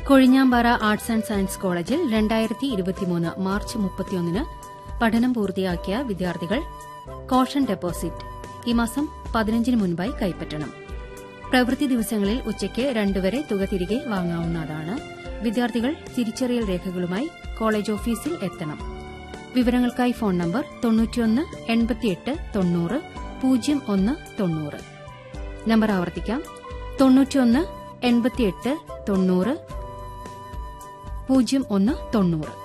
Kozhinjampara arts and science കോളേജിൽ രണ്ടായിരത്തി ഇരുപത്തിമൂന്ന് മാർച്ച് മുപ്പത്തിയൊന്നിന് പഠനം പൂർത്തിയാക്കിയ വിദ്യാർത്ഥികൾ കോഷൻ ഡെപ്പോസിറ്റ് ഈ മാസം പതിനഞ്ചിന് മുൻപായി കൈപ്പറ്റണം പ്രവൃത്തി ദിവസങ്ങളിൽ ഉച്ചയ്ക്ക് രണ്ടുവരെ തുക തിരികെ വാങ്ങാവുന്നതാണ് വിദ്യാർത്ഥികൾ തിരിച്ചറിയൽ രേഖകളുമായി കോളേജ് ഓഫീസിൽ എത്തണം വിവരങ്ങൾക്കായി ഫോൺ നമ്പർ തൊണ്ണൂറ്റിയൊന്ന് എൺപത്തിയെട്ട് തൊണ്ണൂറ് പൂജ്യം ഒന്ന് തൊണ്ണൂറ് നമ്പർ ആവർത്തിക്കാം തൊണ്ണൂറ്റിയൊന്ന് എൺപത്തിയെട്ട് തൊണ്ണൂറ് പൂജ്യം ഒന്ന് തൊണ്ണൂറ്